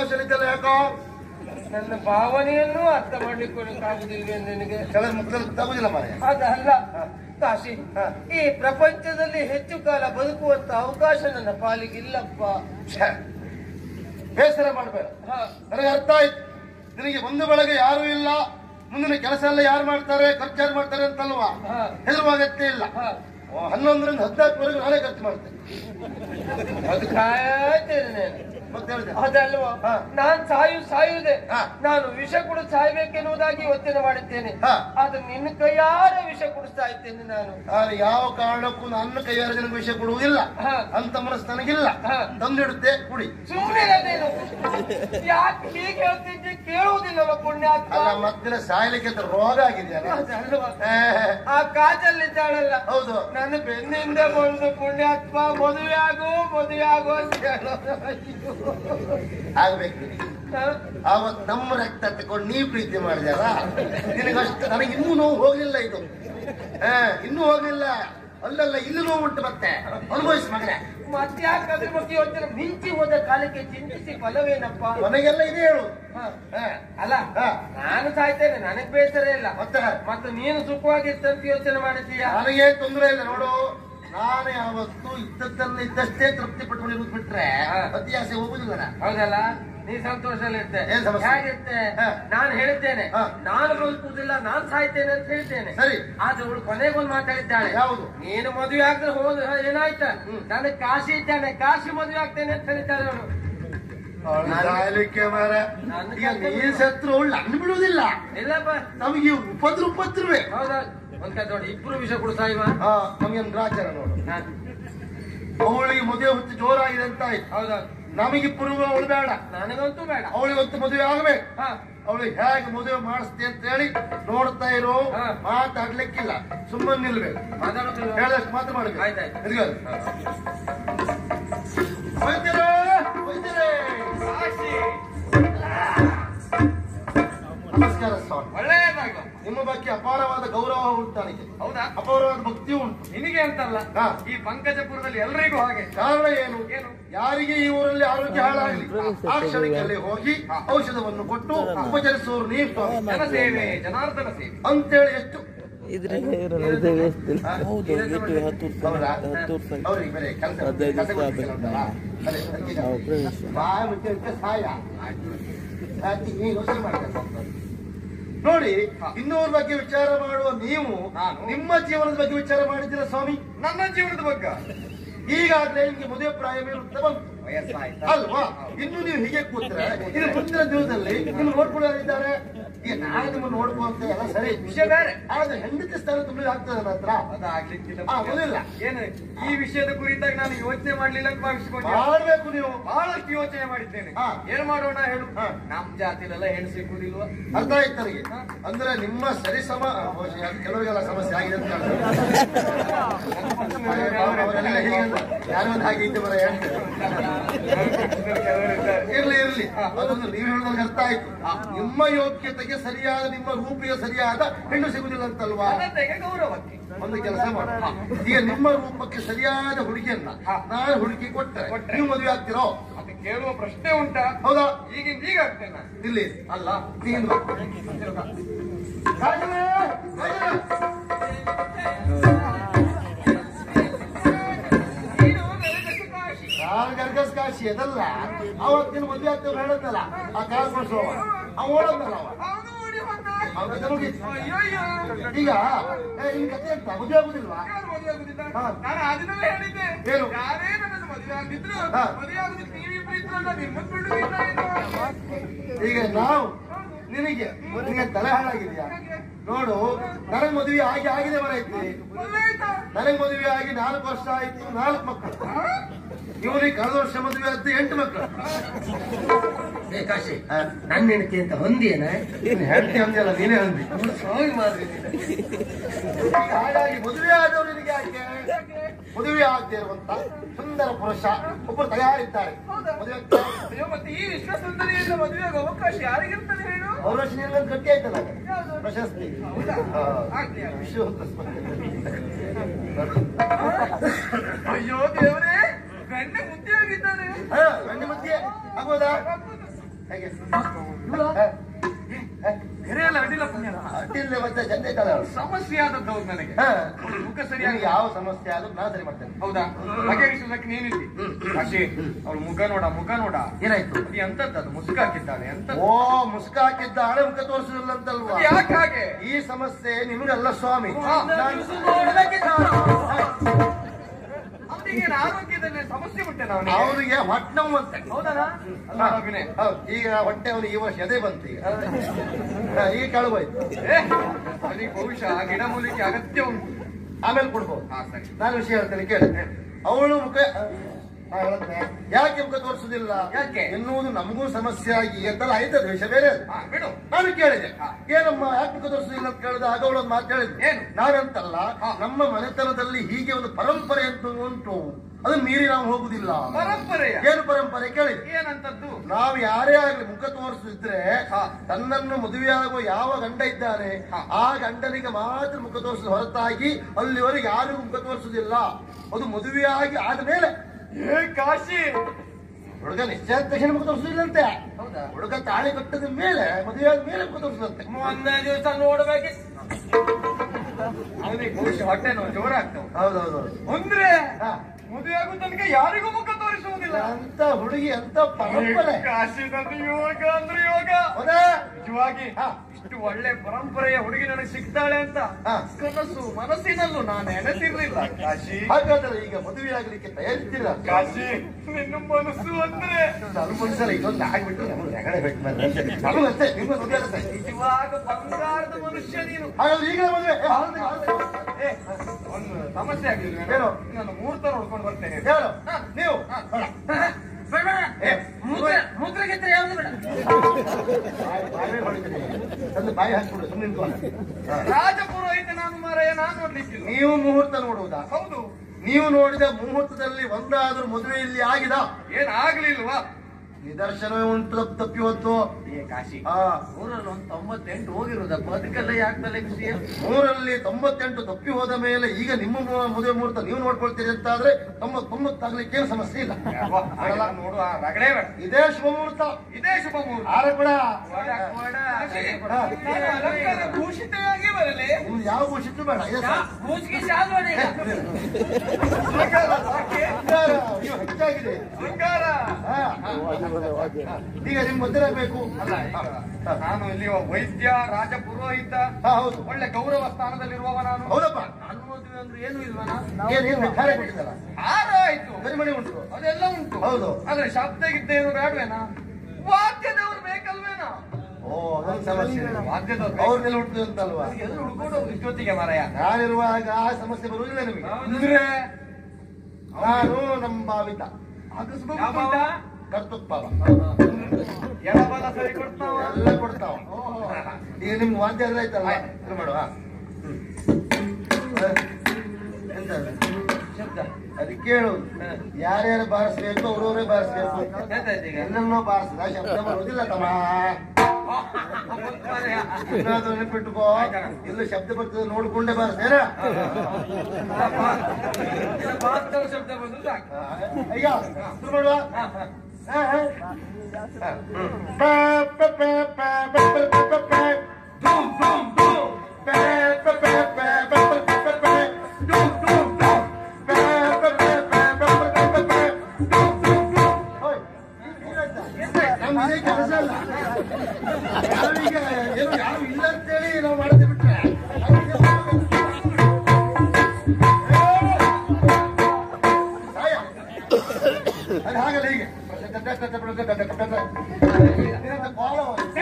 ಭಾಷೆಲಿದ್ದಲ್ಲ ಯಾಕೋ ನನ್ನ ಭಾವನೆಯನ್ನು ಅರ್ಥ ಮಾಡ್ಲಿಕ್ಕಾಗುದಿಲ್ಲ ನಿನಗೆ ಕೆಲವು ಮುಖದಲ್ಲಿ ತಗುದಿಲ್ಲ ಮಾರೆ ಅದಲ್ಲ ಕಾಶಿ ಈ ಪ್ರಪಂಚದಲ್ಲಿ ಹೆಚ್ಚು ಕಾಲ ಬದುಕುವಂತ ಅವಕಾಶ ನನ್ನ ಪಾಲಿಗಿಲ್ಲಪ್ಪ ಛೆ, ಬೇಸರ ಮಾಡಬೇಡ ಹ, ನನಗೆ ಅರ್ಥ ಆಯ್ತು ನಿನಗೆ ಒಂದು ಬೆಳಗ್ಗೆ ಯಾರು ಇಲ್ಲ ಮುಂದಿನ ಕೆಲಸ ಎಲ್ಲ ಯಾರು ಮಾಡ್ತಾರೆ ಖರ್ಚು ಯಾರು ಮಾಡ್ತಾರೆ ಅಂತಲ್ವಾ ಹ, ಹೆದರುವ ಅಗತ್ಯ ಇಲ್ಲ ಹ. ಓ, ಹನ್ನೊಂದರಿಂದ ಹದಿನಾಲ್ಕುವರೆಗೆ ನಾನೇ ಖರ್ಚು ಮಾಡ್ತೇನೆ ಅದು ಕಾಯ್ತೇನೆ ನಾನು. ಮತ್ತೆ ಹೇಳಿದೆ ಅದಲ್ವಾ ಹ. ನಾನ್ ಸಾಯು ಸಾಯುವುದೇ ಹ. ನಾನು ವಿಷ ಕುಡು ಸಾಯ್ಬೇಕೆನ್ನುವುದಾಗಿ ಯೋಚನೆ ಮಾಡಿದ್ದೇನೆ ಹ. ಅದು ನಿನ್ನ ಕೈಯಾರ ವಿಷ ಕುಡಿಸ್ತಾ ಇದ್ದೇನೆ ನಾನು ನಾನು ಯಾವ ಕಾರಣಕ್ಕೂ ನನ್ನ ಕೈಯಾರ ಜನಕ್ಕೆ ವಿಷಯ ಕೊಡುವುದಿಲ್ಲ ಹ. ಅಂತ ಮನಸ್ಸು ನನಗಿಲ್ಲ ಹ. ತಂದಿಡುತ್ತೆ ಕುಡಿ ಸುಮ್ಮನೆ ನೀನು ಯಾಕೆ ಹೀಗೆ ಹೇಳ್ತಿದ್ದೆ ಕೇಳುವುದಿಲ್ಲವ ಪುಣ್ಯಾತ್ಮ ಅಲ್ಲ ಮತ್ತಿನ ಸಾಯ್ಲಿಕ್ಕೆ ಅಂತ ರೋಗ ಆಗಿದೆಯಲ್ಲ ಅದಲ್ವಾ? ಏ, ಆ ಕಾಜಲ್ಲಿದ್ದಾಳಲ್ಲ ಹೌದು ನನ್ನ ಬೆನ್ನಿಂದ ಬಂದು ಪುಣ್ಯಾತ್ಮ ಮದುವೆ ಆಗು ಮದುವೆ ಆಗು ಅಂತ ಹೇಳೋದು. ಅಯ್ಯೋ. ಆಗ್ಬೇಕು ನಿನಗೆ. ಹ? ಆವತ್ ನಮ್ಮ ರಕ್ತ ತಕೊಂಡು ನೀ ಪ್ರೀತಿ ಮಾಡಿದ್ಯಾರ ನಿನಗಷ್ಟು ನನಗೆ ಇನ್ನೂ ನೋವು ಹೋಗ್ಲಿಲ್ಲ ಇದು ಹಾ ಇನ್ನೂ ಹೋಗ್ಲಿಲ್ಲ ಅಲ್ಲಲ್ಲ ಇಲ್ಲಿ ನೋವು ಉಂಟು ಮತ್ತೆ ಅನುಭವಿಸಿ ಮಗನೇ ಮತ್ತ್ಯಾಕೆ ಅದ್ರ ಬಗ್ಗೆ ಯೋಚನೆ ಮಿಂಚಿ ಹೋದ ಕಾಲಕ್ಕೆ ಚಿಂತಿಸಿ ಫಲವೇನಪ್ಪ ಮನೆಗೆಲ್ಲ ಇದೆ ಹೇಳು ಹ. ಹಾ ಅಲ್ಲ ಹಾ. ನಾನು ಸಾಯ್ತೇನೆ ನನಗ್ ಬೇಸರ ಇಲ್ಲ ಮತ್ತೆ ಮತ್ತೆ ನೀನು ಸುಖವಾಗಿರ್ತಂತ ಯೋಚನೆ ಮಾಡಿದ್ದೀಯಾ ನನಗೆ ತೊಂದರೆ ಇಲ್ಲ ನೋಡು ನಾನು ಯಾವತ್ತು ಇದ್ದದ್ದನ್ನ ಇದ್ದಷ್ಟೇ ತೃಪ್ತಿ ಪಟ್ಕೊಂಡಿರೋದು ಬಿಟ್ರೆ ಹಾ. ಅತಿ ಆಸೆ ಹೋಗುದಿಲ್ಲ ನಾ. ಹೌದಲ್ಲ ನೀ ಸಂತೋಷದಲ್ಲಿರ್ತೆ ಏನ್ ಸಮಸ್ಯೆ? ಹೇಗಿರ್ತೆ ಹಾ. ನಾನು ಹೇಳಿದ್ದೇನೆ ಹಾ. ನಾನು ಬದುಕುದಿಲ್ಲ ನಾನು ಸಾಯ್ತೇನೆ ಅಂತ ಹೇಳ್ತೇನೆ ಸರಿ ಆದ್ರೆ ಅವಳು ಕೊನೆಗೊಂದು ಮಾತಾಡಿದ್ದಾಳೆ ಯಾವುದು? ನೀನು ಮದುವೆ ಆಗದೆ ಹೋದ ಏನಾಯ್ತ ನನಗೆ ಕಾಶಿ ಇದ್ದಾನೆ ಕಾಶಿ ಮದುವೆ ಆಗ್ತೇನೆ ಅಂತ ಹೇಳಿದ್ದಾಳೆ ಅವಳು ಸಾಯ್ಲಿಕ್ಕೆ ಮಾರ ನನ್ನ ಈಗ ನೀ ಸತ್ರು ಅವಳು ನನ್ನ ಬಿಡುವುದಿಲ್ಲ ಇಲ್ಲಪ್ಪ ನಮಗೆ ಉಪದ್ರ ಉಪದ್ರವೇ ಹೌದಾ ಒಂದ್ ಕೈ ನೋಡಿ ಇಬ್ರು ವಿಷಯ ಕೊಡು ಸಾಯುವ ಹಾ ನಮ್ಗೆ ಗ್ರಾಚಾರ ನೋಡು ಅವಳಿಗೆ ಮದುವೆ ಹೊತ್ತು ಜೋರಾಗಿದೆ ಅಂತ ಆಯ್ತು ಹೌದೌದು ನಮಗಿಬ್ಬರು ಅವಳು ಬೇಡ ನನಗಂತೂ ಬೇಡ ಅವಳಿಗಂತೂ ಮದುವೆ ಆಗಬೇಕು ಹಾ ಅವಳಿಗೆ ಹೇಗೆ ಮದುವೆ ಮಾಡಿಸ್ತೆ ಅಂತ ಹೇಳಿ ನೋಡ್ತಾ ಇರೋ ಹಾ. ಮಾತಾಡ್ಲಿಕ್ಕಿಲ್ಲ ಸುಮ್ಮನೆ ನಿಲ್ಬೇಕು ಮಾತಾಡೋದಿಲ್ಲ ಹೇಳದಷ್ಟು ಮಾತ್ರ ಮಾಡ್ಬೇಕು ಆಯ್ತಾಯ್ತು. ಎದ್ಗೋ. ವೈದ್ಯರೇ, ವೈದ್ಯರೇ. ನಮಸ್ಕಾರ ಸ್ವಾಮಿ ಒಳ್ಳೆಯದಾಗ ನಿಮ್ಮ ಬಗ್ಗೆ ಅಪಾರವಾದ ಗೌರವ ಉಂಟು ನನಗೆ ಹೌದಾ ಅಪಾರವಾದ ಭಕ್ತಿಯೂ ಉಂಟು ನಿನಗೆ ಅಂತಲ್ಲ ಹಾ. ಈ ಪಂಕಜಪುರದಲ್ಲಿ ಎಲ್ರಿಗೂ ಹಾಗೆ ಕಾರಣ ಏನು ಏನು? ಯಾರಿಗೆ ಈ ಊರಲ್ಲಿ ಆರೋಗ್ಯ ಹಾಳಾಗಲಿ ಆ ಕ್ಷಣಕ್ಕೆ ಹೋಗಿ ಔಷಧವನ್ನು ಕೊಟ್ಟು ಉಪಚರಿಸುವವರು ನೀವು ಸ್ವಾಮಿ ಜನಸೇವೆ ಜನಾರ್ದನ ಸೇವೆ ಅಂತೇಳಿ ಎಷ್ಟು ಇದ್ರಲ್ಲಿ ಇರೋಲ್ಲ ಇದೇ ವೇಸ್ಟ್ ಹೌದು ಎಷ್ಟು ಹತ್ತು ವರ್ಷ ಹೌದಾ? ಹತ್ತು ವರ್ಷ ಆಯ್ತು. ಅವ್ರಿಗೆ ಬೇರೆ ಕೆಲಸ ಹದಿನೈದು ಕೆಲಸ ದಿವಸ ಕೊಡ್ಲಿಕ್ಕೆ ಉಂಟಲ್ಲ? ಅದೇ, ಅದಕ್ಕೆ ನಾವು ಪ್ರವೇಶ ಬಾಯಿ ಮುಚ್ಚಿ ಇಟ್ರೆ ಸಹಾಯ ಜಾತಿ ನೀವು ಯೋಚನೆ ಮಾಡ್ಬೇಕು ನೋಡಿ ಇನ್ನೊಬ್ಬರ ಬಗ್ಗೆ ವಿಚಾರ ಮಾಡುವ ನೀವು ನಾನು? ನಿಮ್ಮ ಜೀವನದ ಬಗ್ಗೆ ವಿಚಾರ ಮಾಡಿದ್ದೀರಾ ಸ್ವಾಮಿ ನನ್ನ ಜೀವನದ ಬಗ್ಗೆ ಈಗಾಗಲೇ ನಿಮ್ಗೆ ಮದುವೆ ಪ್ರಾಯ ಬೀರುತ್ತಾ ಬಂತು ವಯಸ್ಸಾಯ್ತಾ ಅಲ್ವಾ ಇನ್ನು ನೀವು ಹೀಗೆ ಕೂತ್ರೆ ಇನ್ನು ಮುಂದಿನ ದಿನದಲ್ಲಿ ನಿಮ್ಮ ನೋಡ್ಕೊಳ್ಳೋರಿದ್ದಾರೆ ಈಗ ನಾಳೆ ನಿಮ್ಮನ್ನು ನೋಡ್ಕೊಂತ ಎಲ್ಲ ಸರಿ ವಿಷಯ ಬೇರೆ ಆದ್ರೆ ಹೆಂಡತಿ ಸ್ಥಾನ ತುಂಬಿ ಆಗ್ತದೆ ನನ್ನ ಹತ್ರ ಅದಾಗ್ಲಿಕ್ಕಿಲ್ಲ ಆ, ಮೊದಲಿಲ್ಲ. ಏನು ಈ ವಿಷಯದ ಕುರಿತಾಗಿ ನಾನು ಯೋಚನೆ ಮಾಡ್ಲಿಲ್ಲ ಅಂತ ಭಾವಿಸ್ಕೊಂಡೆ ಮಾಡ್ಬೇಕು ನೀವು ಬಹಳಷ್ಟು ಯೋಚನೆ ಮಾಡಿದ್ದೇನೆ ಹಾ. ಏನ್ ಮಾಡೋಣ ಹೇಳು ಹಾ. ನಮ್ ಜಾತಿಲೆಲ್ಲ ಹೆಣ್ಣು ಸಿಕ್ಕುದಿಲ್ವಾ ಅರ್ಥ ಆಯ್ತು ನನಗೆ ಅಂದ್ರೆ ನಿಮ್ಮ ಸರಿ ಸಮ ಬಹುಶಃ ಕೆಲವರಿಗೆಲ್ಲ ಸಮಸ್ಯೆ ಆಗಿದೆ ಅಂತ ಕಾಣ್ತದೆ. ಅವರೆಲ್ಲ ಹೀಗೆ ಯಾರೋ ಒಂದು ಹಾಗೆ ಇದ್ದು ಬರ ಇರ್ಲಿ ಇರ್ಲಿ ಅದೊಂದು ನೀವು ಹೇಳೋದಕ್ಕೆ ಅರ್ಥ ಆಯ್ತು ನಿಮ್ಮ ಯೋಗ್ಯತೆಗೆ ಸರಿಯಾದ ನಿಮ್ಮ ರೂಪಿಗೆ ಸರಿಯಾದ ಹೆಣ್ಣು ಸಿಗುದಿಲ್ಲ ಅಂತಲ್ವಾ ಅದಕ್ಕೆ ಗೌರವಕ್ಕೆ ಒಂದು ಕೆಲಸ ಮಾಡ ಈಗ ನಿಮ್ಮ ರೂಪಕ್ಕೆ ಸರಿಯಾದ ಹುಡುಗಿಯನ್ನ ನಾನು ಹುಡುಕಿ ಕೊಟ್ಟರೆ ನೀವು ಮದುವೆ ಆಗ್ತಿರೋ ಮತ್ತೆ ಕೇಳುವ ಪ್ರಶ್ನೆ ಉಂಟಾ ಹೌದಾ ಈಗಿಂದ ಈಗ ಆಗ್ತೇನೆ ನಾನು. ಇಲ್ಲಿ ಅಲ್ಲ ನೀನು ಬಾ. ಕಾಜಲೇ, ಕಾಜಲೇ. ನೀನು ಬೆಳಗ್ಗೆ ಕಾಶಿ. ನಾನು ಗರ್ಗಸ್ ಕಾಶಿ ಅದಲ್ಲ ಅವತ್ತಿನ ಮದುವೆ ಆಗ್ತೇವೆ ಹೇಳತ್ತಲ್ಲ ಆ ಕಾರ್ ಕೊಡ್ಸೋವ ಅವ ಓಡಂದಲ್ಲ ಅವ ಅವನು ಓಡಿ ಬಂದ. ಅವ್ನ ಕತೆ ಮುಗೀತು. ಅಯ್ಯೋ, ಅಯ್ಯೋ. ಈಗ ಏ, ನಿನ್ ಕತೆ ಅಂತ ಮದುವೆ ಆಗುದಿಲ್ವಾ ಯಾರು ಮದುವೆ ಆಗುದಿಲ್ಲ? ಹಾ. ನಾನು ಅದನ್ನೆಲ್ಲ ಹೇಳಿದ್ದೆ ಏನು? ಯಾರೇ ನನ್ನನ್ನು ಮದುವೆ ಆಗಿದ್ರು ಹಾ. ಮದುವೆ ಆಗುದಿಲ್ಲ ನೀವಿಬ್ರು ಇದ್ರಲ್ಲ ನಿಮ್ಮನ್ನು ಬಿಡುವುದಿಲ್ಲ ಎಂದು. ಈಗ ನಾವು ನಿನಗೆ ನಿನಗೆ ತಲೆ ಹಾಳಾಗಿದ್ಯಾ ನೋಡು ನನಗ್ ಮದುವೆ ಆಗಿ ಆಗಿದೆ ಮರೈತಿ ಮದುವೆ ಆಯ್ತಾ? ನನಗ್ ಮದುವೆ ಆಗಿ ನಾಲ್ಕು ವರ್ಷ ಆಯ್ತು ನಾಲ್ಕು ಮಕ್ಕಳು ಇವನಿಗೆ ಕಳೆದ ವರ್ಷ ಮದುವೆ ಆದ್ದು ಎಂಟು ಮಕ್ಕಳು ಏ ಕಾಶಿ ಹಾ. ನನ್ನ ಹೆಂಡತಿ ಅಂತ ಹೊಂದಿಯೇನ ನೀನ್ ಹೆಂಡತಿ ಅಂದಲ್ಲ ನೀನೇ ಅಂದಿ ಸ್ವಾಮಿ ಮಾದ್ರಿ ಈಗ ಹಾಗಾಗಿ ಮದುವೆ ಆದವರು ನಿನಗೆ ಯಾಕೆ ಮದುವೆ ಆಗದೆ ಇರುವಂತ ಸುಂದರ ಪುರುಷ ಒಬ್ಬರು ತಯಾರಿದ್ದಾರೆ ಮದುವೆ ಆಗ್ತಾರೆ. ಅಯ್ಯೋ ಮತ್ತೆ ಈ ವಿಶ್ವ ಸುಂದರಿಯಿಂದ ಮದುವೆ ಆಗೋ ಅವಕಾಶ ಯಾರಿಗಿರ್ತದೆ ಹೇಳು ಅವ್ರ ವರ್ಷ ನೀನು ಗಟ್ಟಿ ಆಯ್ತಲ್ಲ ಪ್ರಶಸ್ತಿ ಹೌದಾ ಹಾ. ಆಗ್ಲಿ ಆಗ್ಲಿ. ವಿಶ್ವ ಸ್ಪರ್ಧೆ. ಅಯ್ಯೋ ದೇವರೇ ಗಂಡ ಮುದ್ದೆ ಆಗಿದ್ದಾನೆ ಹಾ, ಗಂಡು ಮಧ್ಯೆ ಆಗ್ಬೋದಾ ಹೇಗೆ ಇವ್ಳ? ಹ? ಹ? ಬೇರೆ ಎಲ್ಲ ಅಡ್ಡಿಲ್ಲ ಪುಣ್ಯ ಅಡ್ಡಿಲ್ಲ ಮತ್ತೆ ಜನ ಇದ್ದಾಳೆ ಅವಳು ಸಮಸ್ಯೆ ಆದದ್ದು ಹೌದು ನನಗೆ ಹ. ಅವ್ಳ ಮುಖ ನಿನಗೆ ಸರಿಯಾಗಿ ಯಾವ ಸಮಸ್ಯೆ ಆದ್ರೂ ನಾ ಸರಿ ಮಾಡ್ತೇನೆ ಹೌದಾ ಬಗೆಹರಿಸುವುದಕ್ಕೆ ನೀನಿದ್ದಿ ಕಾಶಿ ಅವಳು ಮುಖ ನೋಡ ಮುಖ ನೋಡ ಏನಾಯ್ತು ಅದು ಎಂತದ್ದು ಅದು ಮುಸುಕ ಹಾಕಿದ್ದಾಳೆ ಎಂತ ಓ ಮುಸ್ಕ ಹಾಕಿದ್ದ ಹಳೆ ಮುಖ ತೋರಿಸಿಲ್ಲ ಅಂತಲ್ವಾ ಯಾಕೆ ಹಾಗೆ ಈ ಸಮಸ್ಯೆ ನಿಮಗಲ್ಲ ಸ್ವಾಮಿ ಹಾ. ನಾನು- ಅವನಿಗೆ ಆರೋಗ್ಯದಲ್ಲಿ ಸಮಸ್ಯೆ ಉಂಟೆ ನಾವು ಅವನಿಗೆ ಹೊಟ್ಟೆ ನೋವು ಅಂತೆ ಹೌದಾ ಅಲ್ಲ ಅಭಿನಯ್ ಹೌದು ಈಗ ಹೊಟ್ಟೆ ಅವನಿಗೆ ಈ ವರ್ಷ ಎದೆ ಬಂತು ಈಗ ಹಾ, ಈಗ ಕಳುವಾಯ್ತು ಏ, ಅವನಿಗೆ ಬಹುಶಃ ಗಿಡಮೂಲಿಕೆ ಅಗತ್ಯ ಉಂಟು ಆಮೇಲೆ ಕೊಡ್ಬೋದು ಹಾ ಸರಿ ನಾನು ವಿಷಯ ಹೇಳ್ತೇನೆ ಕೇಳಿ ಅವಳು ಮುಖ ಹಾ, ಹೇಳ್ತೇನೆ. ಯಾಕೆ ಮುಖ ತೋರಿಸುದಿಲ್ಲ ಯಾಕೆ? ಎನ್ನುವುದು ನಮಗೂ ಸಮಸ್ಯೆ ಆಗಿ ಎಂತೆಲ್ಲ ಆಯ್ತದ ವಿಷಯ ಬೇರೆ ಅದು. ಹಾ ಬಿಡು ನಾನು ಕೇಳಿದೆ ಹಾ. ಏನಮ್ಮ ಯಾಕೆ ಮುಖ ತೋರಿಸುದಿಲ್ಲ ಅಂತ ಕೇಳಿದ ಆಗ ಅವಳೊಂದು ಮಾತು ಹೇಳಿದ್ರು ಏನು? ನಾನಂತಲ್ಲ ಹಾ. ನಮ್ಮ ಮನೆತನದಲ್ಲಿ ಹೀಗೆ ಒಂದು ಪರಂಪರೆ ಅಂತ ಉಂಟು ಅದನ್ನ ಮೀರಿ ನಾವು ಹೋಗುದಿಲ್ಲ ಪರಂಪರೆಯ ಏನು ಪರಂಪರೆ ಕೇಳಿದೆ ಏನಂತದ್ದು ನಾವು ಯಾರೇ ಆಗ್ಲಿ ಮುಖ ತೋರಿಸಿದ್ರೆ ಹಾ. ತನ್ನನ್ನು ಮದುವೆಯಾಗುವ ಯಾವ ಗಂಡ ಇದ್ದಾನೆ ಹಾ. ಆ ಗಂಡನಿಗೆ ಮಾತ್ರ ಮುಖ ತೋರಿಸುದು ಹೊರತಾಗಿ ಅಲ್ಲಿವರೆಗೆ ಯಾರಿಗೂ ಮುಖ ತೋರಿಸುದಿಲ್ಲ ಅದು ಮದುವೆಯಾಗಿ ಆದ್ಮೇಲೆ ಏ ಕಾಶಿ ಹುಡುಗ ನಿಶ್ಚಯ ತಕ್ಷಣ ಮುಖ ತೋರಿಸುದಿಲ್ಲಂತೆ ಹೌದಾ ಹುಡುಗ ತಾಳಿ ಕಟ್ಟದ ಮೇಲೆ ಮದುವೆ ಆದ ಮೇಲೆ ಮುಖ ತೋರಿಸುದಂತೆ ಮೊನ್ನೆ ದಿವಸ ನೋಡ್ಬೇಕಿತ್ತು ಅವನಿಗೆ ಬಹುಶಃ ಹೊಟ್ಟೆ ನೋವು ಜೋರಾಗ್ತವೆ ಹೌದೌದು ಅಂದ್ರೆ ಹಾ. ಮದುವೆ ಆಗೋ ತನಕ ಯಾರಿಗೂ ಮುಖ ತೋರಿಸುವುದಿಲ್ಲ ಅಂತ ಹುಡುಗಿ ಅಂತ ಪರಂಪರೆ ಕಾಶಿನಲ್ಲಿ ಯೋಗ ಅಂದ್ರೆ ಯೋಗ ಹೌದಾ ನಿಜವಾಗಿ ಹಾ. ಇಷ್ಟು ಒಳ್ಳೆ ಪರಂಪರೆಯ ಹುಡುಗಿ ನನಗೆ ಸಿಗ್ತಾಳೆ ಅಂತ ಹಾ. ಕನಸು ಮನಸ್ಸಿನಲ್ಲೂ ನಾನು ಎಣೆತಿರ್ಲಿಲ್ಲ ಕಾಶಿ ಹಾಗಾದ್ರೆ ಈಗ ಮದುವೆ ಆಗ್ಲಿಕ್ಕೆ ತಯಾರಿದ್ದೀರ ಕಾಶಿ ನಿನ್ನ ಮನಸ್ಸು ಅಂದ್ರೆ ನಾನು ಮನುಷ್ಯರ ಇದೊಂದು ಆಗ್ಬಿಟ್ಟು ನಮಗೆ ನೆಗಡೆ ಬೇಕು ನಮಗೂ ಅಷ್ಟೇ ನಿಮ್ಮ ಮದುವೆ ಅಷ್ಟೇ ನಿಜವಾಗ ಬಂಗಾರದ ಮನುಷ್ಯ ನೀನು ಹಾಗಾದ್ರೆ ಈಗಲೇ ಮದುವೆ ಏ, ಹೌದು, ಹೌದು. ಏ, ಒಂದು ಸಮಸ್ಯೆ ಆಗಿಲ್ಲ ಏನು? ನಾನು ಮುಹೂರ್ತ ನೋಡ್ಕೊಂಡು ಬರ್ತೇನೆ ಯಾರು ನೀವು ಬೇಡ ಏ, ಮೂತ್ರ ಮೂತ್ರಗಿತ್ರ ಯಾವ್ದು ಬೇಡ ಬಾಯಿ- ಬಾಯಿ ಹೊಡಿತೀನಿ. ತಂದು ಬಾಯಿ ಹಾಕ್ಬಿಡು ಸುಮ್ಮನೆ ನಿಂತ್ಕೊಂಡು. ಹಾ. ರಾಜಪುರೋಹಿತ ನಾನು ಮಾರಾಯ ನಾನು ನೋಡ್ಲಿಕ್ಕಿಲ್ಲ ನೀವು ಮುಹೂರ್ತ ನೋಡುವುದಾ ಹೌದು ನೀವು ನೋಡಿದ ಮುಹೂರ್ತದಲ್ಲಿ ಒಂದಾದ್ರೂ ಮದುವೆ ಇಲ್ಲಿ ಆಗಿದ ಏನಾಗ್ಲಿಲ್ವಾ ನಿದರ್ಶನವೇ ಉಂಟು ತಪ್ಪು ತಪ್ಪಿ ಹೊತ್ತು ಏ ಕಾಶಿ ಹಾ ಊರಲ್ಲಿ ಒಂದು ತೊಂಬತ್ತೆಂಟು ಹೋಗಿರೋದಪ್ಪ ಅದಕ್ಕೆಲ್ಲ ಯಾಕೆ ವಿಷಯ ನೂರಲ್ಲಿ ತೊಂಬತ್ತೆಂಟು ತಪ್ಪಿ ಹೋದ ಮೇಲೆ ಈಗ ನಿಮ್ಮ ಮು- ಮದುವೆ ಮುಹೂರ್ತ ನೀವು ನೋಡ್ಕೊಳ್ತೀರಿ ಅಂತ ಆದ್ರೆ ತೊಂಬತ್ತೊಂಬತ್ತಾಗ್ಲಿಕ್ಕೆ ಏನು ಸಮಸ್ಯೆ ಇಲ್ಲ ಅಬ್ಬಾ, ಹಾಗೆಲ್ಲ ನೋಡುವ ರಗಡೇ ಬೇಡ ಇದೇ ಶುಭ ಮುಹೂರ್ತ ಇದೇ ಶುಭ ಮುಹೂರ್ತ ಆರ ಕೂಡ ಕೊಡ, ಕೊಡ. ಹಾ. ನಾನು ಅಲಂಕಾರ ಭೂಷಿತವಾಗಿ ಬರಲಿ ನಿಮ್ದು ಯಾವ ಭೂಷಿತ್ತು ಬೇಡ ಇದೆ ಸಾಕು. ಕೂಸಿಗೆ ಶಾಲು ಹೊಡಿ ಈಗ. ಶೃಂಗಾರ ಸಾಕೆ? ಬಂಗಾರ, ಅಯ್ಯೋ, ಹೆಚ್ಚಾಗಿದೆ ಶೃಂಗಾರ ಹಾ. ಈಗ ನಿಮ್ ಮದುವೆ ಬೇಕು ಅಲ್ಲ ಈಗ ನಾನು ಇಲ್ಲಿ ವೈದ್ಯ ರಾಜ ಪುರೋಹಿತ ಹಾ ಹೌದು ಒಳ್ಳೆ ಗೌರವ ಸ್ಥಾನದಲ್ಲಿರುವವ ನಾನು ಹೌದಪ್ಪ ನನ್ನ ಮದುವೆ ಅಂದ್ರೆ ಏನು ಇಲ್ವನ ಏನ್ ಏನ್ ಬೇಕು? ಕಾರ್ಯ ಕೊಟ್ಟಿದ್ದಲ್ಲ ಹಾರ ಆಯ್ತು ಗರಿಮಣಿ ಉಂಟು ಅದೆಲ್ಲ ಉಂಟು ಹೌದು. ಆದ್ರೆ ಶಬ್ದ ಗಿದ್ದ ಏನು ಬೇಡವೇನಾ ವಾದ್ಯದವ್ರು ಬೇಕಲ್ವೇನಾ ಓ ಅದೊಂದು ಸಮಸ್ಯೆ ವಾದ್ಯದವ್ರು ಅವ್ರನ್ನೆಲ್ಲ ಉಂಟು ಅಂತಲ್ವಾ ಎಲ್ಲ ಹುಡುಕೋಡು ಇಷ್ಟೊತ್ತಿಗೆ ಮರಯ ನಾನಿರುವಾಗ ಆ ಸಮಸ್ಯೆ ಬರುವುದಿಲ್ಲ ನಿಮಗೆ ಅಂದ್ರೆ ನಾನು ನಮ್ಮ ಭಾವಿತ ಯಾವ ಕರ್ತೃತ್ವ ಎಡಬಲ ಸರಿ ಕೊಡ್ತಾವ ಎಲ್ಲ ಕೊಡ್ತಾವ ಈಗ ನಿಮ್ಗೆ ವಾದ್ಯ ಎಲ್ಲ ಆಯ್ತಲ್ಲ ಇದು ಮಾಡುವ ಎಂತ ಅದು? ಶಬ್ದ ಅದಕ್ಕೆ ಹೇಳುದು ಯಾರ್ಯಾರು ಬಾರಿಸ್ಬೇಕು ಅವ್ರವರೇ ಬಾರಿಸ್ಬೇಕು ಎಂತಾಯ್ತು ಈಗ ಎಲ್ಲನ್ನೋ ಬಾರಿಸಿದ ಶಬ್ದ ಬರುವುದಿಲ್ಲ ತಮ್ಮ ಇನ್ನಾದ್ರೂ ನೆನಪಿಟ್ಟುಕೋ ಎಲ್ಲ ಶಬ್ದ ಬರ್ತದೆ ನೋಡ್ಕೊಂಡೇ ಬಾರಿಸ್ತೇನ ವಾಸ್ತವ ಶಬ್ದ ಬಂದ್ರು ಸಾಕು ಅಯ್ಯ ಶುರು ಮಾಡುವ ಹಾ, ಹಾ. ಹಾ. ಪ, ಪ, ಪ, ಪ, ಪ, ಪ, ಪ, ಪ, ಪ. ಧೂಮ್, ಧೂಮ್, ಧೂಮ್. ಪ, ಪ, ಪ, ಪ, ಪ, ಪ, ಪ, ಪ, ಪ. ಧೂಮ್, ಧೂಮ್, ಧೂಮ್. ಪ, ಪ, ಪ, ಪ, ಪ, ಪ, ಪ, ಪ, ಪ. ಧೂಮ್, ಧೂಮ್, ಧೂಮ್. ಹೋಯ್. ನಮ್ದೇ ಕೆಲಸ ಅಲ್ಲ ನಾವೀಗ ಏನು ಯಾರು ಇಲ್ಲ ಅಂತೇಳಿ ನಾವು ಮಾಡದೆ ಬಿಟ್ರೆ ಅವ್ರಿಗೆ ಸಾಯ. ಅದು ಹಾಗಲ್ಲ ಹೀಗೆ ಇದರಿಂದ ಕೋಲ ಹೋಗುತ್ತೆ.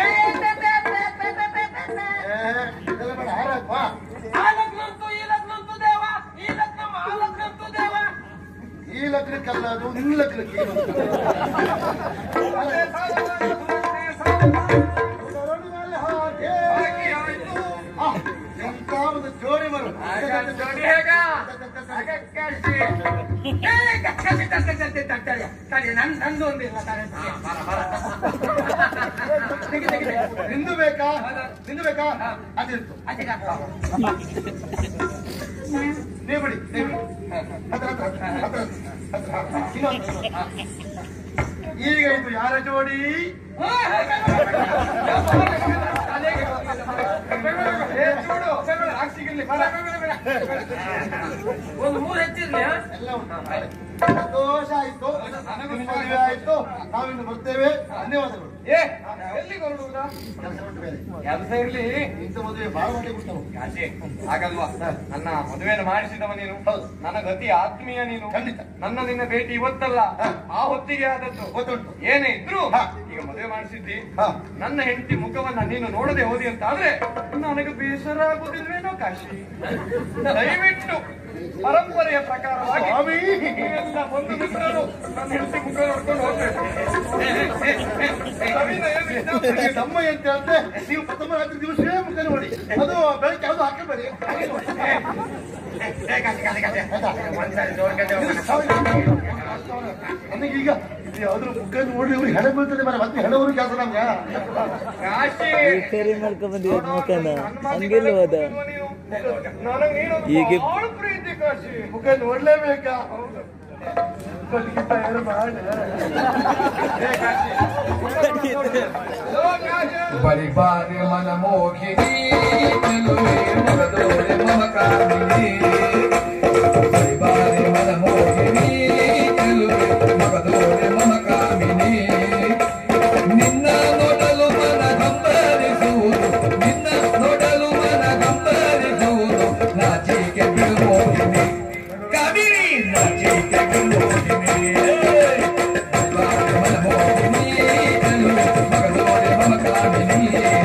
ಏ, ಇದೆಲ್ಲ ಬೇಡ, ಹಾರಾಕ್ ಬಾ. ಆ ಲಗ್ನಂತೂ ಈ ಲಗ್ನಂತೂ ದೇವ ಈ ಲಗ್ನ ಆ ಲಗ್ನಂತೂ ದೇವ ಈ ಲಗ್ನಕ್ಕಲ್ಲ ಅದು ನಿನ್ನ ಲಗ್ನಕ್ಕೆ ಏನು? ಹೊರಡುವಲ್ಲಿ ಹಾಗೆ. ಆ, ಎಂತ ಒಂದು ಜೋಡಿ ಮರು ಜೋಡಿ ಹೇಗ ನಂದು ಒಂದಿಲ್ಲ ತಾನೆ ನಿಂದು ಬೇಕಾ ನಿಂದು ಬೇಕಾ ಅದಿತ್ತು ನೀವು ಬಿಡಿ ನೀವು ಬಿಡಿ. ಹತ್ರ ಹತ್ರ ಹತ್ರ ಹತ್ರ ಹತ್ರ ಇನ್ನೊಂದು ಈಗ ಇದು ಯಾರ ಜೋಡಿ ಒಂದು ಮೂರು ಹೆಚ್ಚಿರ್ಲಿ ಎಲ್ಲ ಉಂಟು ಸಂತೋಷ ಆಯ್ತು ನಿಮ್ಮ ಮದುವೆ ಆಯ್ತು ನಾವಿನ್ನು ಬರ್ತೇವೆ ಧನ್ಯವಾದಗಳು ಏ ಎಲ್ಲಿಗೆ ಹೊರಡುವುದಾ ಕೆಲಸ ಉಂಟು ಬೇರೆ ಕೆಲಸ ಇರ್ಲಿ ಇಂಥ ಮದುವೆ ಬಹಳ ಮಾಡಿ ಕೊಡ್ತಾವು ಕಾಶಿ ಹಾಗಲ್ವಾ ನನ್ನ ಮದುವೆಯನ್ನು ಮಾಡಿಸಿದವ ನೀನು ಹೌದು. ನನ್ನ ಗತಿ ಆತ್ಮೀಯ ನೀನು ಖಂಡಿತ. ನನ್ನ ನಿನ್ನ ಭೇಟಿ ಇವತ್ತಲ್ಲ ಹಾ. ಆ ಹೊತ್ತಿಗೆ ಆದದ್ದು ಗೊತ್ತುಂಟು ಏನೇ ಇದ್ರು ಹಾ. ಈಗ ಮದುವೆ ಮಾಡಿಸಿದ್ದಿ ಹಾ. ನನ್ನ ಹೆಂಡತಿ ಮುಖವನ್ನ ನೀನು ನೋಡದೆ ಹೋದಿ ಅಂತ ಆದ್ರೆ ನನಗೆ ಬೇಸರ ಆಗುದಿಲ್ವೇನೋ ಕಾಶಿ ದಯವಿಟ್ಟು ಪರಂಪರೆಯ ಪ್ರಕಾರವಾಗಿ ಸ್ವಾಮಿ. ನೀವೆಲ್ಲ ಬಂದು ಬಿಟ್ಟರು ನನ್ನ ಹೆಂಡತಿ ಮುಖ ನೋಡ್ಕೊಂಡು ಹೋಗ್ಬೇಕು ನವೀನ ಏನು ವಿಜ್ಞಾಪನೆ? ತಮ್ಮ ಅಂತ ಹೇಳಿದ್ರೆ ನೀವು ಪ್ರಥಮ ರಾತ್ರಿ ದಿವಸವೇ ಮುಖ ನೋಡಿ ಅದು ಬೆಳಗ್ಗೆ ಯಾವುದು ಹಾಕಬೇಡಿ ಹಾಗೆ ನೋಡಿ. ನನಗೆ ಈಗ ಯಾವ್ದ್ರ ಮುಖ ನೋಡಿ ಇವ್ರು ಹೆಣ ಬೀಳ್ತದೆ ಮರ ಮತ್ತೆ ಹೆಣವರು ಕೆಲಸ ನಮ್ಗೆ ಕಾಶಿ ರಿಪೇರಿ ಮಾಡ್ಕೊಂಡ್ ಬಂದಿದ್ದ ಮುಖನ ಹಂಗೆಲ್ಲ ಹೋದ ನನಗೆ ನೀನು ಹೀಗೆ- ಬಹಳ ಪ್ರೀತಿ ಕಾಶಿ ಮುಖ ನೋಡ್ಲೇಬೇಕಾ ಕೊಟ್ಟಿಗೆ ತಯಾರು ಮಾಡ ಪರಿಪಾರಿ ಮನ ಮೋಹಿನಿ ಚೆಲುವೆ ಮಗದೋರೆ ಮಮ ಕಾಮಿನಿ ಪರಿಪಾರಿ ಮನ ಮೋಹಿನಿ ಚೆಲುವೆ ಮಗದೋರೆ ಮಮ ಕಾಮಿನಿ ನಿನ್ನ ನೋಡಲು ಮನ ಗಂಬರಿಸುವುದು ನಿನ್ನ ನೋಡಲು ಮನ ಗಂಬರಿಸುವುದು ನಾಚಿಕೆ ಬಿಡು ಮೋಹಿನಿ ಕಾಮಿನಿ ನಾಚಿಕೆ ಬಿಡು ಮೋಹಿನಿ ಪರಿಪಾರಿ ಮನ ಮೋಹಿನಿ ಚೆಲುವೆ ಮಗದೋರೆ ಮಮ ಕಾಮಿನಿ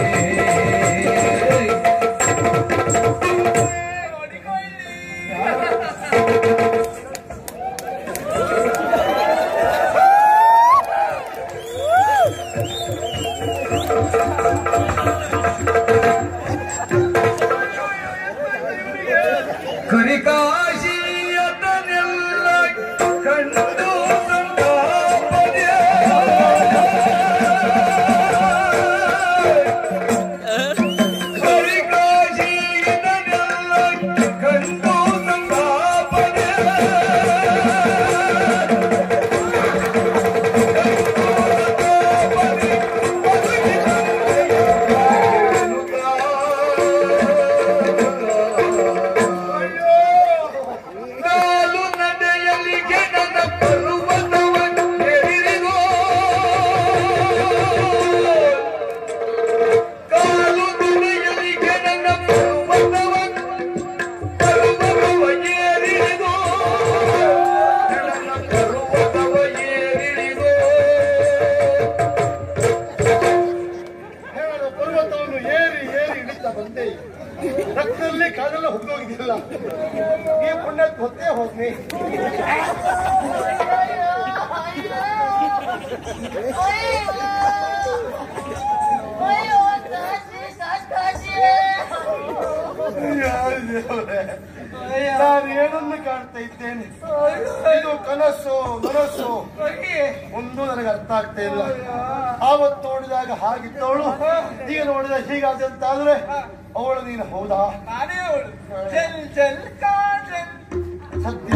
ಕರಿಕಾಶಿಯತನೆಲ್ಲ ಕಂಡು ಸಂತಾಪನೆ ಕರಿಕಾಶಿಯತನೆಲ್ಲ ಕಂಡು ಸಂತಾಪನೆ ಕಾಲು ನಡೆಯಲಿಗೆ ನನ್ನ ಪರ್ವತವನ್ನು ಎರಿರಿಗೋ ಕಾಲು ನಡೆಯಲಿಗೆ ನನ್ನ ಪರ್ವತವನ್ನು ಪರ್ವತವ ಏರಿರಿಗೋ ನನ್ನ ಪರ್ವತವ ಏರಿರಿಗೋ ಹೇಳಲು ಪರ್ವತವನ್ನು ಏರಿ ಏರಿ ಇಳಿತಾ ಬಂದೆ ರಕ್ತದಲ್ಲಿ ಕಾಲೆಲ್ಲ ಹೋಗಿಲ್ಲ ಈ ಪುಣ್ಯಕ್ಕೆ ಹೊತ್ತೇ ಹೋದ್ನಿ ನಾನು ಏನನ್ನು ಕಾಣ್ತಾ ಇದ್ದೇನೆ ಇದು ಕನಸು ಮನಸ್ಸು ಒಂದು ನನಗೆ ಅರ್ಥ ಆಗ್ತಾ ಇಲ್ಲ ಆವತ್ತು ನೋಡಿದಾಗ ಹಾಗಿದ್ದವಳು ಈಗ ನೋಡಿದ ಹೀಗಾದ ಅಂತ ಆದ್ರೆ ಅವಳು ನೀನು ಹೌದಾ ನಾನೇ ಅವಳು ಚಲ್ ಚಲ್ ಕಾಜಲ್ ಸತ್ಯ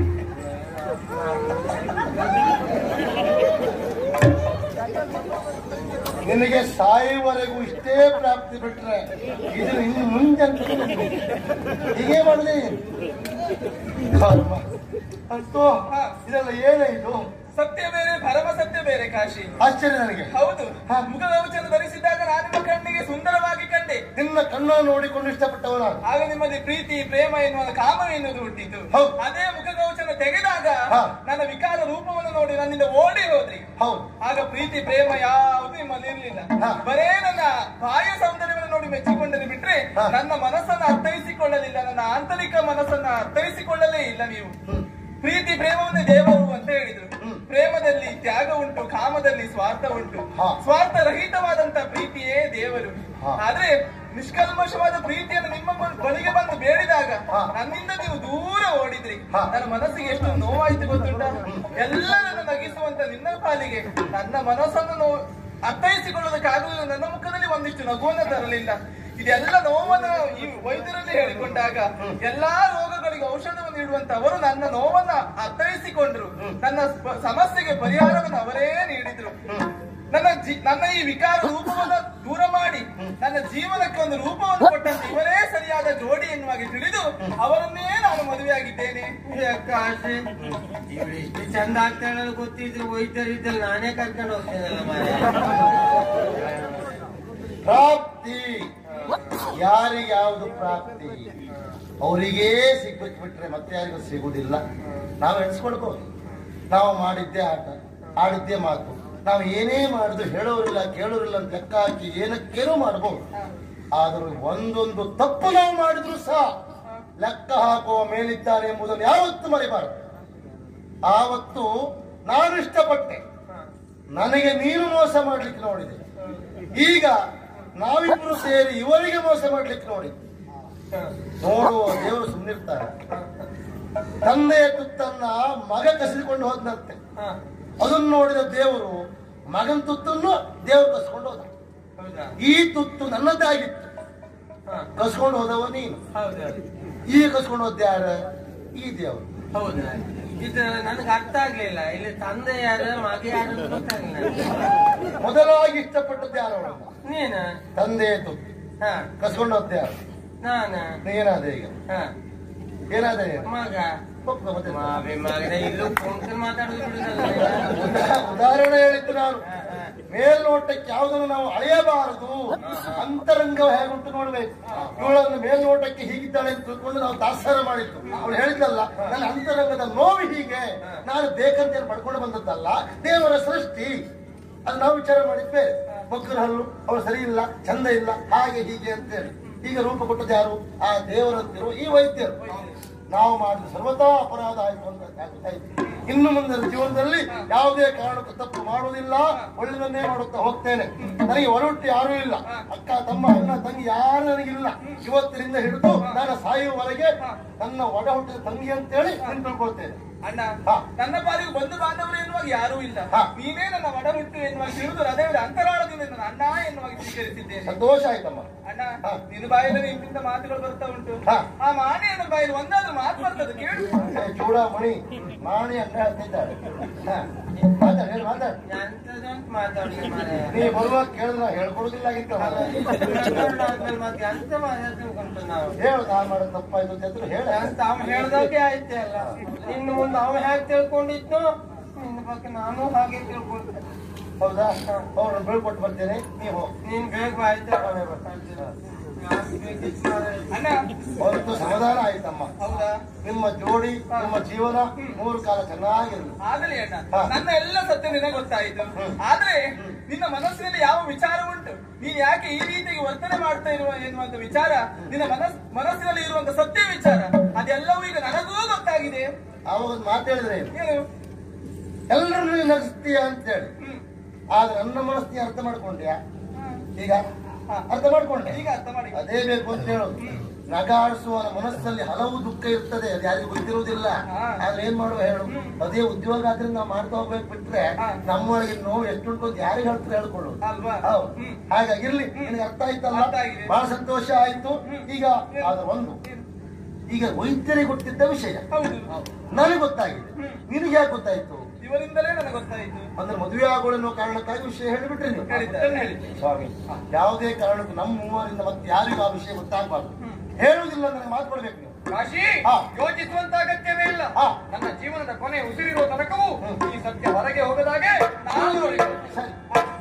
ನಿನಗೆ ಸಾಯುವವರೆಗೂ ಇಷ್ಟೇ ಪ್ರಾಪ್ತಿ ಬಿಟ್ರೆ ಇದು ಇನ್ನು ಮುಂದೆ ಅಂತ ಹೀಗೆ ಮಾಡಲಿ ಕರ್ಮ ಅಂತೂ ಇದೆಲ್ಲ ಏನೇ ಇದು ಸತ್ಯ ಬೇರೆ ಪರಮ ಸತ್ಯ ಬೇರೆ ಕಾಶಿ ಆಶ್ಚರ್ಯ ನನಗೆ ಹೌದು ಹಾ. ಮುಖಗವಚನ ಧರಿಸಿದಾಗ ನಾನು ನಿಮ್ಮ ಕಣ್ಣಿಗೆ ಸುಂದರವಾಗಿ ಕಂಡೆ ನಿನ್ನ ಕಣ್ಣ ನೋಡಿಕೊಂಡು ಇಷ್ಟಪಟ್ಟವ ನಾನು ಆಗ ನಿಮ್ಮಲ್ಲಿ ಪ್ರೀತಿ ಪ್ರೇಮ ಎನ್ನುವ ಕಾಮ ಎನ್ನುವುದು ಹುಟ್ಟಿತು ಹೌದು. ಅದೇ ಮುಖಗವಚನ ತೆಗೆದಾಗ ಹಾ. ನನ್ನ ವಿಕಾರ ರೂಪವನ್ನು ನೋಡಿ ನನ್ನಿಂದ ಓಡಿ ಹೋದ್ರಿ ಹೌದು ಆಗ ಪ್ರೀತಿ ಪ್ರೇಮ ಯಾವುದು ನಿಮ್ಮಲ್ಲಿ ಇರ್ಲಿಲ್ಲ ಹಾ. ಬರೇ ನನ್ನ ಬಾಹ್ಯ ಸೌಂದರ್ಯವನ್ನು ನೋಡಿ ಮೆಚ್ಚಿಕೊಂಡರೆ ಬಿಟ್ರೆ ಹಾ. ನನ್ನ ಮನಸ್ಸನ್ನು ಅರ್ಥೈಸಿಕೊಳ್ಳಲಿಲ್ಲ ನನ್ನ ಆಂತರಿಕ ಮನಸ್ಸನ್ನ ಅರ್ಥೈಸಿಕೊಳ್ಳಲೇ ಇಲ್ಲ ನೀವು ಪ್ರೀತಿ ಪ್ರೇಮವನ್ನೇ ದೇವರು ಅಂತ ಹೇಳಿದ್ರು ಪ್ರೇಮದಲ್ಲಿ ತ್ಯಾಗ ಉಂಟು ಕಾಮದಲ್ಲಿ ಸ್ವಾರ್ಥ ಉಂಟು ಹಾ. ಸ್ವಾರ್ಥ ರಹಿತವಾದಂತ ಪ್ರೀತಿಯೇ ದೇವರು ಹಾ. ಆದ್ರೆ ನಿಷ್ಕಲ್ಮಶವಾದ ಪ್ರೀತಿಯನ್ನು ನಿಮ್ಮ ಬ- ಬಳಿಗೆ ಬಂದು ಬೇಡಿದಾಗ ಹಾ. ನನ್ನಿಂದ ನೀವು ದೂರ ಓಡಿದ್ರಿ ಹಾ. ನನ್ನ ಮನಸ್ಸಿಗೆ ಎಷ್ಟು ನೋವಾಯ್ತು ಗೊತ್ತುಂಟ ಎಲ್ಲರನ್ನು ನಗಿಸುವಂತ ನಿನ್ನ ಪಾಲಿಗೆ ನನ್ನ ಮನಸ್ಸನ್ನು ನೋ- ಅರ್ಥೈಸಿಕೊಳ್ಳೋದಕ್ಕಾಗಲಿಲ್ಲ ನನ್ನ ಮುಖದಲ್ಲಿ ಒಂದಿಷ್ಟು ನಗುವನ್ನು ತರಲಿಲ್ಲ ಇದೆಲ್ಲ ನೋವನ್ನು ಈ ವೈದ್ಯರಲ್ಲಿ ಹೇಳಿಕೊಂಡಾಗ ಎಲ್ಲಾ ರೋಗಗಳಿಗೆ ಅವರಿಗೆ ಔಷಧವನ್ನು ನೀಡುವಂತ ಅವರು ನನ್ನ ನೋವನ್ನ ಅರ್ಥೈಸಿಕೊಂಡ್ರು ನನ್ನ ಸ್ಪ- ಸಮಸ್ಯೆಗೆ ಪರಿಹಾರವನ್ನು ಅವರೇ ನೀಡಿದ್ರು ನನ್ನ ಜೀ- ನನ್ನ ಈ ವಿಕಾರ ರೂಪವನ್ನ ದೂರ ಮಾಡಿ ನನ್ನ ಜೀವನಕ್ಕೆ ಒಂದು ರೂಪವನ್ನು ಕೊಟ್ಟಂತೆ ಇವರೇ ಸರಿಯಾದ ಜೋಡಿ ಎನ್ನುವಾಗಿ ತಿಳಿದು ಅವರನ್ನೇ ನಾನು ಮದುವೆಯಾಗಿದ್ದೇನೆ ಕಾಶಿ ಇವಳು ಎಷ್ಟು ಚಂದ ಆಗ್ತಾಳೆ ಗೊತ್ತಿದ್ರು ಹೋಯ್ತಾರಿದ್ದಲ್ಲಿ ನಾನೇ ಕರ್ಕೊಂಡು ಹೋಗ್ತೇನಲ್ಲ ಮಾರೆ ಪ್ರಾಪ್ತಿ ಯಾರಿಗೆ ಯಾವುದು ಪ್ರಾಪ್ತಿ ಅವರಿಗೇ ಸಿಗ್ಬೇಕು ಬಿಟ್ರೆ ಮತ್ತೆ ಯಾರಿಗೂ ಸಿಗುವುದಿಲ್ಲ ನಾವು ಎಣಿಸ್ಕೊಳ್ಬಹುದು ನಾವು ಮಾಡಿದ್ದೇ ಆಟ ಆಡಿದ್ದೇ ಮಾತು ನಾವು ಏನೇ ಮಾಡಿದ್ರು ಹೇಳೋರಿಲ್ಲ ಕೇಳೋರಿಲ್ಲ ಅಂತ ಲೆಕ್ಕ ಹಾಕಿ ಏನಕ್ಕೇನೂ ಮಾಡಬಹುದು ಆದರೂ ಒಂದೊಂದು ತಪ್ಪು ನಾವು ಮಾಡಿದ್ರು ಸಹ ಲೆಕ್ಕ ಹಾಕುವ ಮೇಲಿದ್ದಾನೆ ಎಂಬುದನ್ನು ಯಾವತ್ತೂ ಮರಿಬಾರದು ಆವತ್ತು ನಾನು ಇಷ್ಟಪಟ್ಟೆ ನನಗೆ ನೀನು ಮೋಸ ಮಾಡ್ಲಿಕ್ಕೆ ನೋಡಿದೆ ಈಗ ನಾವಿಬ್ರು ಸೇರಿ ಇವರಿಗೆ ಮೋಸ ಮಾಡ್ಲಿಕ್ಕೆ ನೋಡಿ ನೋಡುವ ದೇವರು ಸುಮ್ಮನಿರ್ತಾರೆ ತಂದೆಯ ತುತ್ತನ್ನ ಮಗ ಕಸಿದುಕೊಂಡು ಹೋದ್ನಂತೆ ಅದನ್ನು ನೋಡಿದ ದೇವರು ಮಗನ ತುತ್ತನ್ನು ದೇವರು ಕಸ್ಕೊಂಡು ಹೋದ ಹೌದಾ ಈ ತುತ್ತು ನನ್ನದಾಗಿತ್ತು ಕಸ್ಕೊಂಡು ಹೋದವ ನೀನು ಹೌದಾ ಈಗ ಕಸ್ಕೊಂಡು ಹೋದ ಯಾರ ಈ ದೇವರು ಹೌದಾ ಇದು ನನಗೆ ಅರ್ಥ ಆಗ್ಲಿಲ್ಲ ಇಲ್ಲಿ ತಂದೆ ಯಾರು ಮಗ ಯಾರು ಅಂತ ಗೊತ್ತಾಗ್ಲಿಲ್ಲ ಮೊದಲಾಗಿ ಇಷ್ಟಪಟ್ಟದ್ದು ಯಾರು ಅವಳನ್ನ ನೀನು ತಂದೆಯ ತುತ್ತು ಹಾ ಕಸ್ಕೊಂಡು ಹೋದ ಯಾರು ನಾನು ಏನಾದ ಈಗ ಹಾ ಏನಾದ ನೀನು? ಮಗ ಹೋಗ್ತಾ ಮತ್ತೆ ಮಾವೆ ಮಗನ ಇಲ್ಲೂ ಕೊಂಕಣ್ ಮಾತಾಡೋದು ಬಿಡುದಲ್ಲ ಉದಾ- ಉದಾಹರಣೆ ಹೇಳಿದ್ದು ನಾನು ಮೇಲ್ನೋಟಕ್ಕೆ ಯಾವುದನ್ನು ನಾವು ಅಳೆಯಬಾರದು ಅಂತರಂಗ ಹೇಗುಂಟು ನೋಡ್ಬೇಕು ಇವಳನ್ನು ಮೇಲ್ನೋಟಕ್ಕೆ ಹೀಗಿದ್ದಾಳೆ ಅಂತ ತಿಳ್ಕೊಂಡು ನಾವು ದಾಸರ ಮಾಡಿದ್ದು ಅವಳು ಹೇಳಿದ್ದಲ್ಲ ನನ್ನ ಅಂತರಂಗದ ನೋವು ಹೀಗೆ ನಾನು ಬೇಕಂತ ಏನು ಪಡ್ಕೊಂಡು ಬಂದದ್ದಲ್ಲ ದೇವರ ಸೃಷ್ಟಿ ಅದು ನಾವು ವಿಚಾರ ಮಾಡಿದ್ವಿ ಮಕ್ಕಳ ಹಲ್ಲು ಅವಳು ಸರಿ ಇಲ್ಲ ಚಂದ ಇಲ್ಲ ಹಾಗೆ ಹೀಗೆ ಅಂತೇಳಿ ಈಗ ರೂಪ ಕೊಟ್ಟದ್ದು ಯಾರು ಆ ದೇವರಂತಿರು ಈ ವೈದ್ಯರು ನಾವು ಮಾಡಿದ ಸರ್ವತಾ ಅಪರಾಧ ಆಯ್ತು ಅಂತ ಗೊತ್ತಾಯ್ತು ಇನ್ನು ಮುಂದಿನ ಜೀವನದಲ್ಲಿ ಯಾವುದೇ ಕಾರಣಕ್ಕೂ ತಪ್ಪು ಮಾಡುವುದಿಲ್ಲ ಒಳ್ಳೆದನ್ನೇ ಮಾಡುತ್ತಾ ಹೋಗ್ತೇನೆ ನನಗೆ ಹೊರೊಟ್ಟು ಯಾರೂ ಇಲ್ಲ ಅಕ್ಕ ತಮ್ಮ ಅಣ್ಣ ತಂಗಿ ಯಾರು ನನಗಿಲ್ಲ ಇವತ್ತಿನಿಂದ ಹಿಡಿದು ನಾನು ಸಾಯುವವರೆಗೆ ನನ್ನ ಒಡ ಹುಟ್ಟಿದ ತಂಗಿ ಅಂತೇಳಿ ನಾನು ತಿಳ್ಕೊಳ್ತೇನೆ ಅಣ್ಣ ಹಾ. ನನ್ನ ಪಾಲಿಗೆ ಬಂಧು ಬಾಂಧವರು ಎನ್ನುವಾಗ ಯಾರೂ ಇಲ್ಲ ಹಾ. ನೀನೇ ನನ್ನ ಒಡಹುಟ್ಟು ಎನ್ನುವಾಗ ತಿಳಿದು ಹೃದಯದ ಅಂತರಾಳದಿಂದ ನನ್ನ ಅಣ್ಣ ಎನ್ನುವಾಗಿ ಸ್ವೀಕರಿಸಿದ್ದೇನೆ ಸಂತೋಷ ಆಯ್ತಮ್ಮ ಅಣ್ಣ ಹಾ. ನಿನ್ನ ಬಾಯಲ್ಲಿ ಇಂತಿಂತ ಮಾತುಗಳು ಬರ್ತಾ ಉಂಟು ಹಾ. ಆ ಮಾನೆಯನ್ನ ಬಾಯಲ್ಲಿ ಒಂದಾದ್ರೂ ಮಾತು ಬರ್ತದೆ ಕೇಳು ಏ, ಚೂಡಾಮಣಿ ಮಾಣಿ ಅಣ್ಣ ಹೇಳ್ತಿದ್ದಾಳೆ ಹಾ. ಮಾತಾಡ್ ಹೇಳು ಮಾತಾಡ್ ಎಂತದಂತ ಮಾತಾಡಿ ಮಾರೆ ನೀ ಬರುವಾಗ ಕೇಳಿದ್ರೆ ನಾವು ಹೇಳ್ಕೊಡುದಿಲ್ಲ ಆಗಿತ್ತು ಆದ್ಮೇಲೆ ಮತ್ತೆ ಎಂತ ಮಾತಾಡ್ಕೊಂಡು ನಾವು ಹೇಳು ನಾನು ಮಾಡೋದು ತಪ್ಪಾಯ್ತು ಅಂತ ಹೇಳಿದ್ರು ಹೇಳ ಅಂತ ಅವ ಹೇಳ್ದಾಗೆ ಆಯ್ತೆ ಅಲ್ಲ ಇನ್ನು ಮುಂದೆ ಅವ ಹೇಗೆ ತಿಳ್ಕೊಂಡಿದ್ನು ನಿನ್ನ ಬಗ್ಗೆ ನಾನು ಹಾಗೆ ತಿಳ್ಕೊಳ್ತೇನೆ ಹೌದಾ ಅವ್ರನ್ನ ಬೀಳ್ಕೊಟ್ಟು ಬರ್ತೇನೆ ನೀವು ನೀನ್ ಬೇಗ ಆಯ್ತು ಅಣ್ಣ ಹೊರತು ಸಮಾಧಾನ ಆಯ್ತಮ್ಮ ಹೌದಾ ನಿಮ್ಮ ಜೋಡಿ ನಿಮ್ಮ ಜೀವನ ಮೂರು ಕಾಲ ಚೆನ್ನಾಗಿರಲಿ ಆಗಲಿ ಅಣ್ಣ ಹಾ. ನನ್ನ ಎಲ್ಲ ಸತ್ಯ ನಿನಗೆ ಗೊತ್ತಾಯಿತು ಆದ್ರೆ ನಿನ್ನ ಮನಸ್ಸಿನಲ್ಲಿ ಯಾವ ವಿಚಾರ ಉಂಟು ನೀನ್ ಯಾಕೆ ಈ ರೀತಿಗೆ ವರ್ತನೆ ಮಾಡ್ತಾ ಇರುವ ಎನ್ನುವಂತ ವಿಚಾರ ನಿನ್ನ ಮನಸ್ ಮನಸ್ಸಿನಲ್ಲಿ ಇರುವಂತ ಸತ್ಯ ವಿಚಾರ ಅದೆಲ್ಲವೂ ಈಗ ನನಗೂ ಗೊತ್ತಾಗಿದೆ ಆವಾಗ ಒಂದು ಮಾತು ಹೇಳಿದ್ರೆ ಏನು? ಏನು ಎಲ್ಲರನ್ನೂ ನೀನು ನಗಿಸ್ತೀಯ ಅಂತೇಳಿ ಆದ್ರೆ ನನ್ನ ಮನಸ್ಸು ನೀ ಅರ್ಥ ಮಾಡ್ಕೊಂಡ್ಯಾ ಈಗ ಅರ್ಥ ಮಾಡ್ಕೊಂಡೆ ಈಗ ಅರ್ಥ ಮಾಡಿ ಅದೇ ಬೇಕು ಅಂತ ಹೇಳೋದು ನಗಾಡಿಸುವವನ ಮನಸ್ಸಲ್ಲಿ ಹಲವು ದುಃಖ ಇರ್ತದೆ ಅದು ಯಾರಿಗೂ ಗೊತ್ತಿರುವುದಿಲ್ಲ ಹಾ. ಆದ್ರೆ ಏನ್ ಮಾಡುವ ಹೇಳು ಅದೇ ಉದ್ಯೋಗ ಆದ್ರೆ ನಾವು ಮಾಡ್ತಾ ಹೋಗ್ಬೇಕು ಬಿಟ್ರೆ ಹಾ. ನಮ್ಮೊಳಗೆ ನೋವು ಎಷ್ಟುಂಟು ಅಂತ ಯಾರಿಗೆ ಹೇಳ್ತಾರೆ ಹೇಳ್ಕೊಳ್ಳು ಅಲ್ವಾ ಹೌದು ಹ್ಮ್. ಹಾಗಾಗಿರ್ಲಿ ನಿನಗೆ ಅರ್ಥ ಆಯ್ತಲ್ಲ ಅರ್ಥ ಆಗಿದೆ. ಬಹಳ ಸಂತೋಷ ಆಯ್ತು ಈಗ ಆದ್ರೆ ಒಂದು ಈಗ ವೈದ್ಯರಿಗೆ ಗೊತ್ತಿದ್ದ ವಿಷಯ ಹೌದು ನನಗೆ ಗೊತ್ತಾಗಿದೆ ನಿನಗೆ ಯಾಕೆ ಗೊತ್ತಾಯ್ತು ಇವರಿಂದಲೇ ನನಗೆ ಗೊತ್ತಾಯಿತು ಅಂದ್ರೆ ಮದುವೆ ಆಗೋಳು ಅನ್ನೋ ಕಾರಣಕ್ಕಾಗಿ ವಿಷಯ ಹೇಳಿಬಿಟ್ರಿ ನೀವು ಹೇಳಿದ್ದಾರೆ, ಹೇಳಿದ್ದಾರೆ. ಸ್ವಾಮಿ ಯಾವುದೇ ಕಾರಣಕ್ಕೂ ನಮ್ಮ ಮೂವರಿಂದ ಮತ್ತೆ ಯಾರಿಗೂ ಆ ವಿಷಯ ಗೊತ್ತಾಗಬಾರ್ದು ಹೇಳುವುದಿಲ್ಲ ನನಗೆ ಮಾತಾಡ್ಬೇಕು ನೀವು ಕಾಶಿ ಹಾ. ಯೋಚಿಸುವಂತ ಅಗತ್ಯವೇ ಇಲ್ಲ ಹಾ. ನನ್ನ ಜೀವನದ ಕೊನೆ ಉಸಿರಿರುವ ತನಕವೂ ಈ ಸತ್ಯ ಹೊರಗೆ ಹೋಗದಾಗೆ ನಾನು ನೋಡಿಕೊಳ್ಳುತ್ತೇನೆ. ಸರಿ